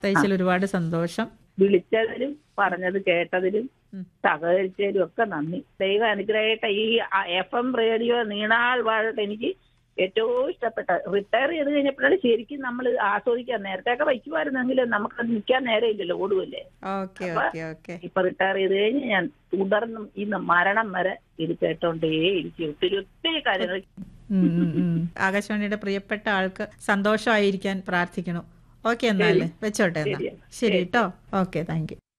തയ്ച്ചതിൽ ഒരുപാട് സന്തോഷം വിളിച്ചതിലും പറഞ്ഞത് കേട്ടതിലും ഉം. സഹകരിച്ചതിലും ഒക്കെ നന്ദി ദൈവം അനുഗ്രഹമായിട്ട് ഈ എഫ് എം റേഡിയോ നീണാൾ വാഴട്ട് എനിക്ക് ഏറ്റവും ഇഷ്ടപ്പെട്ട റിട്ടയർ ചെയ്ത് കഴിഞ്ഞപ്പോഴാണ് ശരിക്കും നമ്മൾ ആസ്വദിക്കാൻ നേരത്തെയൊക്കെ വയ്ക്കുമായിരുന്നെങ്കിലും നമുക്ക് നിൽക്കാൻ നേരമില്ലല്ലോ ഓടുമല്ലേ ഓക്കെ അപ്പൊ- ഓക്കെ ഓക്കെ ഇപ്പൊ റിട്ടയർ ചെയ്ത് കഴിഞ്ഞ് ഞാൻ തുടർന്നും ഇന്ന് മരണം വരെ ഇത് കേട്ടോണ്ടേ ഇരിക്കും ഒത്തിരി ഒത്തിരി കാര്യങ്ങൾ ഉം, ഉം, ഉം. ആകാശവാണിയുടെ പ്രിയപ്പെട്ട ആൾക്ക് സന്തോഷമായിരിക്കാൻ പ്രാർത്ഥിക്കണം ഓക്കെ എന്നാല് വെച്ചോട്ടെ എന്നാ ശരി. ശരി കേട്ടോ ഓക്കെ താങ്ക് യു